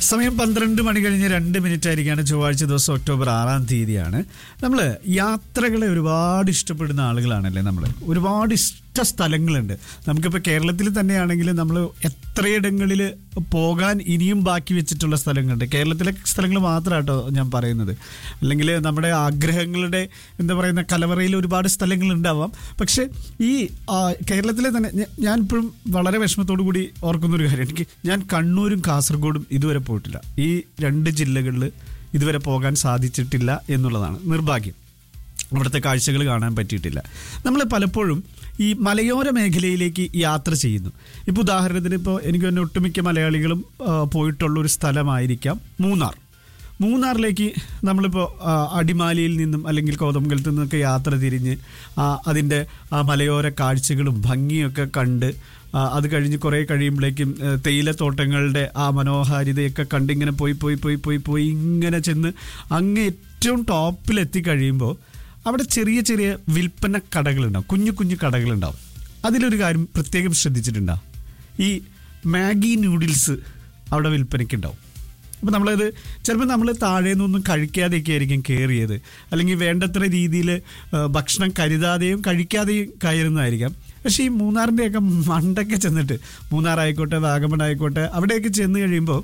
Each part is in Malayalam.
സമയം പന്ത്രണ്ട് മണി കഴിഞ്ഞ് രണ്ട് മിനിറ്റ് ആയിരിക്കാണ് ചൊവ്വാഴ്ച ദിവസം ഒക്ടോബർ ആറാം തീയതിയാണ് നമ്മൾ യാത്രകളെ ഒരുപാട് ഇഷ്ടപ്പെടുന്ന ആളുകളാണല്ലേ നമ്മൾ ഒരുപാട് ഇഷ്ട സ്ഥലങ്ങളുണ്ട് നമുക്കിപ്പോൾ കേരളത്തിൽ തന്നെയാണെങ്കിൽ നമ്മൾ എത്രയിടങ്ങളിൽ പോകാൻ ഇനിയും ബാക്കി വെച്ചിട്ടുള്ള സ്ഥലങ്ങളുണ്ട് കേരളത്തിലെ സ്ഥലങ്ങൾ മാത്രമാട്ടോ ഞാൻ പറയുന്നത് അല്ലെങ്കിൽ നമ്മുടെ ആഗ്രഹങ്ങളുടെ എന്താ പറയുന്ന കലവറയിൽ ഒരുപാട് സ്ഥലങ്ങൾ ഉണ്ടാവാം പക്ഷേ ഈ ആ, കേരളത്തിലെ തന്നെ ഞ- ഞാൻ ഇപ്പോഴും വളരെ വിഷമത്തോടു കൂടി ഓർക്കുന്ന ഒരു കാര്യം എനിക്ക് ഞാൻ കണ്ണൂരും കാസർഗോഡും ഇതുവരെ പോയിട്ടില്ല ഈ രണ്ട് ജില്ലകളിൽ ഇതുവരെ പോകാൻ സാധിച്ചിട്ടില്ല എന്നുള്ളതാണ് നിർഭാഗ്യം അവിടുത്തെ കാഴ്ചകൾ കാണാൻ പറ്റിയിട്ടില്ല നമ്മൾ പലപ്പോഴും ഈ മലയോര മേഖലയിലേക്ക് യാത്ര ചെയ്യുന്നു ഇപ്പോൾ ഉദാഹരണത്തിന് ഇപ്പോൾ എനിക്ക് തന്നെ ഒട്ടുമിക്ക മലയാളികളും ആ, പോയിട്ടുള്ള ഒരു സ്ഥലമായിരിക്കാം മൂന്നാർ മൂന്നാറിലേക്ക് നമ്മളിപ്പോൾ ആ, അടിമാലിയിൽ നിന്നും അല്ലെങ്കിൽ കോതമംഗലത്ത് നിന്നൊക്കെ യാത്ര തിരിഞ്ഞ് ആ, അതിൻ്റെ ആ മലയോര കാഴ്ചകളും ഭംഗിയൊക്കെ കണ്ട് ആ, അത് കഴിഞ്ഞ് കുറേ കഴിയുമ്പോഴേക്കും ഏ, തേയിലത്തോട്ടങ്ങളുടെ ആ മനോഹാരിതയൊക്കെ കണ്ട് ഇങ്ങനെ പോയി പോയി പോയി പോയി പോയി ഇങ്ങനെ ചെന്ന് അങ്ങ് ഏറ്റവും ടോപ്പിലെത്തി കഴിയുമ്പോൾ അവിടെ ചെറിയ ചെറിയ വിൽപ്പന കടകളുണ്ടാവും കുഞ്ഞു കുഞ്ഞു കടകളുണ്ടാവും അതിലൊരു കാര്യം പ്രത്യേകം ശ്രദ്ധിച്ചിട്ടുണ്ടാവും ഈ മാഗി നൂഡിൽസ് അവിടെ വിൽപ്പനയ്ക്കുണ്ടാവും അപ്പോൾ നമ്മളത് ചിലപ്പോൾ നമ്മൾ താഴെ നിന്നൊന്നും കഴിക്കാതെയൊക്കെ ആയിരിക്കും കയറിയത് അല്ലെങ്കിൽ വേണ്ടത്ര രീതിയിൽ ഭക്ഷണം കരുതാതെയും കഴിക്കാതെയും കയറുന്നതായിരിക്കാം പക്ഷേ ഈ മൂന്നാറിൻ്റെയൊക്കെ മണ്ടൊക്കെ ചെന്നിട്ട് മൂന്നാറായിക്കോട്ടെ വാഗമൺ ആയിക്കോട്ടെ അവിടെയൊക്കെ ചെന്ന് കഴിയുമ്പോൾ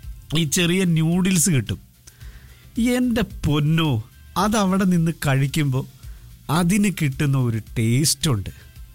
ഈ ചെറിയ ന്യൂഡിൽസ് കിട്ടും എൻ്റെ പൊന്നോ അതവിടെ നിന്ന് കഴിക്കുമ്പോൾ അതിന് കിട്ടുന്ന ഒരു ടേസ്റ്റ് ഉണ്ട്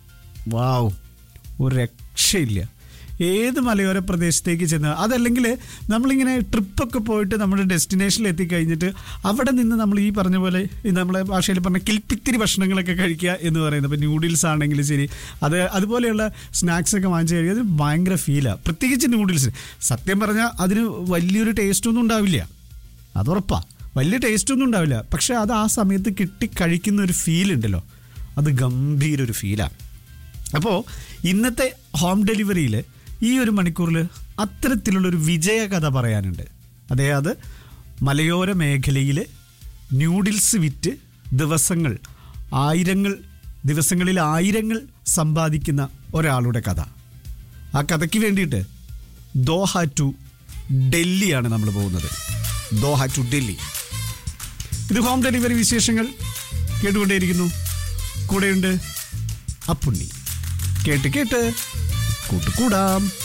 വാവ് ഒരു രക്ഷയില്ല ഏത് മലയോര പ്രദേശത്തേക്ക് ചെന്ന് അതല്ലെങ്കിൽ നമ്മളിങ്ങനെ ട്രിപ്പൊക്കെ പോയിട്ട് നമ്മുടെ ഡെസ്റ്റിനേഷനിൽ എത്തിക്കഴിഞ്ഞിട്ട് അവിടെ നിന്ന് നമ്മൾ ഈ പറഞ്ഞ പോലെ ഈ നമ്മളെ ഭാഷയിൽ പറഞ്ഞ കിൽപ്പിത്തിരി ഭക്ഷണങ്ങളൊക്കെ കഴിക്കുക എന്ന് പറയുന്നത് ഇപ്പോൾ ന്യൂഡിൽസ് ആണെങ്കിലും ശരി അത് അതുപോലെയുള്ള സ്നാക്സ് ഒക്കെ വാങ്ങിച്ചു കഴിക്കുക അത് ഭയങ്കര ഫീലാണ് പ്രത്യേകിച്ച് ന്യൂഡിൽസ് സത്യം പറഞ്ഞാൽ അതിന് വലിയൊരു ടേസ്റ്റ് ഒന്നും ഉണ്ടാവില്ല അതുറപ്പാ വലിയ ടേസ്റ്റ് ഒന്നും ഉണ്ടാവില്ല പക്ഷെ അത് ആ സമയത്ത് കിട്ടി കഴിക്കുന്ന ഒരു ഫീൽ ഉണ്ടല്ലോ അത് ഗംഭീര ഒരു ഫീലാണ് അപ്പോൾ ഇന്നത്തെ ഹോം ഡെലിവറിയിൽ ഈ ഒരു മണിക്കൂറിൽ അത്തരത്തിലുള്ളൊരു വിജയ കഥ പറയാനുണ്ട് അതായത് മലയോര മേഖലയിൽ ന്യൂഡിൽസ് വിറ്റ് ദിവസങ്ങൾ ആയിരങ്ങൾ ദിവസങ്ങളിൽ ആയിരങ്ങൾ സമ്പാദിക്കുന്ന ഒരാളുടെ കഥ ആ കഥയ്ക്ക് വേണ്ടിയിട്ട് ദോഹ ടു ഡൽഹിയാണ് നമ്മൾ പോകുന്നത് ദോഹ ടു ഡൽഹി ഇത് ഹോം ഡെലിവറി വിശേഷങ്ങൾ കേട്ടുകൊണ്ടേയിരിക്കുന്നു കൂടെയുണ്ട് അപ്പുണ്ണി കേട്ട് കേട്ട് കൂട്ടുകൂടാം